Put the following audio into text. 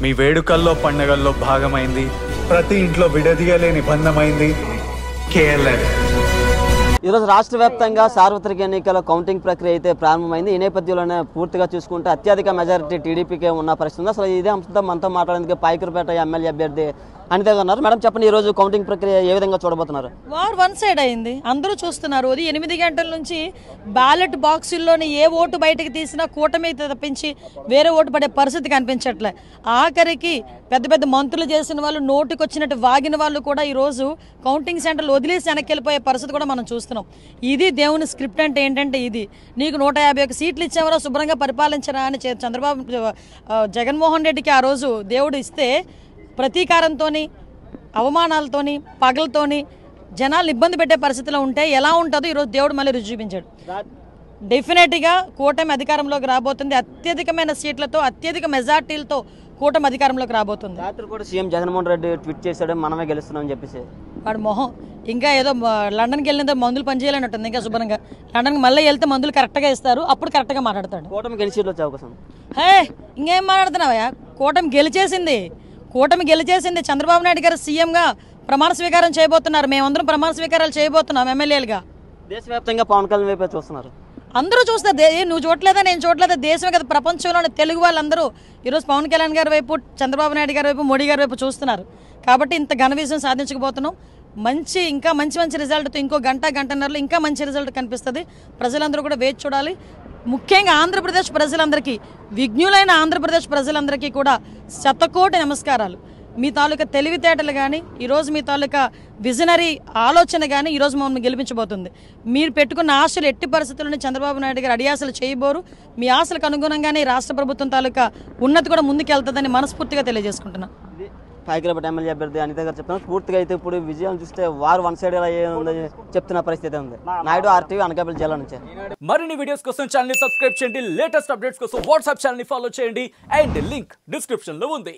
మీ వేడుకల్లో పండగల్లో భాగమైంది ప్రతి ఇంట్లో విడదీయలేని బంధమైంది కేఎల్ఎన్ ఈరోజు రాష్ట్ర వ్యాప్తంగా సార్వత్రిక ఎన్నికల కౌంటింగ్ ప్రక్రియ అయితే ప్రారంభమైంది ఈ నేపథ్యంలోనే పూర్తిగా చూసుకుంటే అత్యధిక మెజారిటీ టీడీపీకే ఉన్న పరిస్థితి ఉంది అసలు ఇదే అంశంతో మనతో మాట్లాడేందుకు పాయకురపేట ఎమ్మెల్యే అభ్యర్థి అనిత గారు ఉన్నారు మేడం చెప్పండి ఈ రోజు కౌంటింగ్ ప్రక్రియ ఏ విధంగా చూడబోతున్నారు వార్ వన్ సైడ్ అయింది అందరూ చూస్తున్నారు ఉదయం ఎనిమిది గంటల నుంచి బ్యాలెట్ బాక్సుల్లోని ఏ ఓటు బయటకు తీసినా కూటమి తప్పించి వేరే ఓటు పడే పరిస్థితి కనిపించట్లే ఆఖరికి పెద్ద పెద్ద మంత్రులు చేసిన వాళ్ళు నోటికి వచ్చినట్టు వాగిన వాళ్ళు కూడా ఈరోజు కౌంటింగ్ సెంటర్లు వదిలేసి వెనక్కి వెళ్ళిపోయే పరిస్థితి కూడా మనం చూస్తున్నాం ఇది దేవుని స్క్రిప్ట్ అంటే ఏంటంటే ఇది నీకు నూట యాభై ఒక సీట్లు ఇచ్చేవరా శుభ్రంగా పరిపాలించరా అని చే- చంద్రబాబు ఆ, జగన్మోహన్ రెడ్డికి ఆ రోజు దేవుడు ఇస్తే ప్రతీకారంతోని అవమానాలతోని పగలతోని జనాలు ఇబ్బంది పెట్టే పరిస్థితిలో ఉంటే ఎలా ఉంటుందో ఈరోజు దేవుడు మళ్ళీ రుచి చూపించాడు డెఫినెట్గా కూటమి అధికారంలోకి రాబోతుంది అత్యధికమైన సీట్లతో అత్యధిక మెజార్టీలతో కూటమి అధికారంలోకి రాబోతుంది రాత్రి కూడా సీఎం జగన్మోహన్ రెడ్డి ట్వీట్ చేశాడు మనమే గెలుస్తున్నాం అని చెప్పేసి వాడు మొహం ఇంకా ఏదో మ- లండన్కి వెళ్ళిన మందులు పనిచేయాలన్నట్టుంది ఇంకా శుభ్రంగా లండన్కి మళ్ళీ వెళ్తే మందులు కరెక్ట్గా ఇస్తారు అప్పుడు కరెక్ట్గా మాట్లాడతాడు కూటమికి ఎన్ని సీట్లు వచ్చే అవకాశం ఉంది? హే ఇంకేం మాట్లాడుతున్నావా కూటమి గెలిచేసింది కూటమి గెలిచేసింది చంద్రబాబు నాయుడు గారు సీఎంగా ప్రమాణ స్వీకారం చేయబోతున్నారు మేమందరం ప్రమాణ స్వీకారాలు చేయబోతున్నాం ఎమ్మెల్యేలుగా దేశవ్యాప్తంగా పవన్ కళ్యాణ్ వైపే చూస్తున్నారు అందరూ చూస్తారు దే- ఏ నువ్వు చూడలేదా నేను చూడలేదా దేశమే కదా ప్రపంచంలోని తెలుగు వాళ్ళందరూ ఈరోజు పవన్ కళ్యాణ్ గారి వైపు చంద్రబాబు నాయుడు గారి వైపు మోడీ గారి వైపు చూస్తున్నారు కాబట్టి ఇంత ఘన విజయం సాధించకపోతున్నాం మంచి ఇంకా మంచి మంచి రిజల్ట్తో ఇంకో గంట గంటన్నరలో ఇంకా మంచి రిజల్ట్ కనిపిస్తుంది ప్రజలందరూ కూడా వేచి చూడాలి ముఖ్యంగా ఆంధ్రప్రదేశ్ ప్రజలందరికీ విజ్ఞులైన ఆంధ్రప్రదేశ్ ప్రజలందరికీ కూడా శతకోటి నమస్కారాలు మీ తాలూకా తెలివితేటలు కానీ ఈరోజు మీ తాలూకా విజనరీ ఆలోచన కానీ ఈరోజు మమ్మల్ని గెలిపించబోతుంది మీరు పెట్టుకున్న ఆశలు ఎట్టి పరిస్థితుల్లోనే చంద్రబాబు నాయుడు గారు అడియాసలు చేయబోరు మీ ఆశలకు అనుగుణంగానే ఈ రాష్ట్ర ప్రభుత్వం తాలూకా ఉన్నతి కూడా ముందుకెళ్తుందని మనస్ఫూర్తిగా తెలియజేసుకుంటున్నాను ఇది పాయకురపేట ఎమ్మెల్యే అభ్యర్థి అనిత గారు చెప్తున్నారు పూర్తిగా అయితే ఇప్పుడు విజయం చూస్తే వారు వన్ సైడ్ ఉందని చెప్తున్న పరిస్థితి ఉంది నాయుడు ఆర్టీవీ అనకాపల్లి జిల్లా నుంచి మరిన్ని వీడియోస్ కోసం ఛానల్ సబ్స్క్రైబ్ చేయండి లేటెస్ట్ అప్డేట్స్ కోసం వాట్సాప్ ఛానల్ ఫాలో చేయండి అండ్ లింక్ డిస్క్రిప్షన్ లో ఉంది